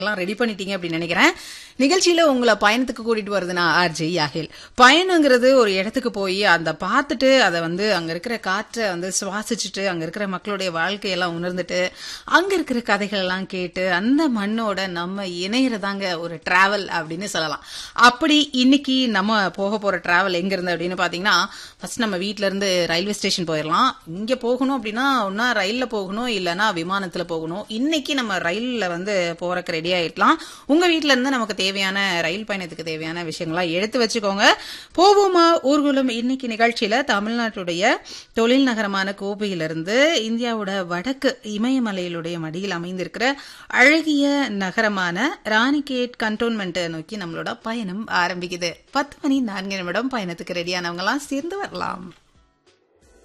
எல்லாம் ரெடி பண்ணிட்டீங்க அப்படின்னு நினைக்கிறேன் நிகழ்ச்சியில உங்களை பயணத்துக்கு கூட்டிட்டு வருதுன்னா ஆர்ஜி யாகில் பயணங்கிறது ஒரு இடத்துக்கு போய் அந்த பார்த்துட்டு அதை வந்து அங்க இருக்கிற காற்றை வந்து சுவாசிச்சுட்டு அங்க இருக்கிற மக்களுடைய வாழ்க்கையெல்லாம் உணர்ந்துட்டு அங்க இருக்கிற கதைகள் எல்லாம் கேட்டு அந்த மண்ணோட நம்ம இணையறதாங்க ஒரு டிராவல் அப்படின்னு சொல்லலாம் அப்படி இன்னைக்கு நம்ம போக போற டிராவல் எங்க இருந்து அப்படின்னு பாத்தீங்கன்னா ஃபர்ஸ்ட் நம்ம வீட்ல இருந்து ரயில்வே ஸ்டேஷன் போயிடலாம் இங்க போகணும் அப்படின்னா ஒன்னா ரயில்ல போகணும் இல்லனா விமானத்துல போகணும் இன்னைக்கு நம்ம ரயில்ல வந்து போறக்கு ரெடி ஆயிடலாம் உங்க வீட்ல இருந்து நமக்கு தேவையான ரயில் பயணத்துக்கு தேவையான விஷயங்கள்லாம் எடுத்து வச்சுக்கோங்க போவோமா ஊர்வலம் இன்னைக்கு நிகழ்ச்சியில தமிழ்நாட்டுடைய தொழில் நகரமான கோவையிலிருந்து இந்தியாவோட வடக்கு இமயமலையிலுடைய மடியில் அமைந்திருக்கிற அழகிய நகரமான ராணிகேட் கண்டோன்மெண்ட் நோக்கி நம்மளோட பயணம் ஆரம்பிக்குது பத்து மணி நான்கு நிமிடம் பயணத்துக்கு ரெடியானவங்க எல்லாம் சேர்ந்து வரலாம்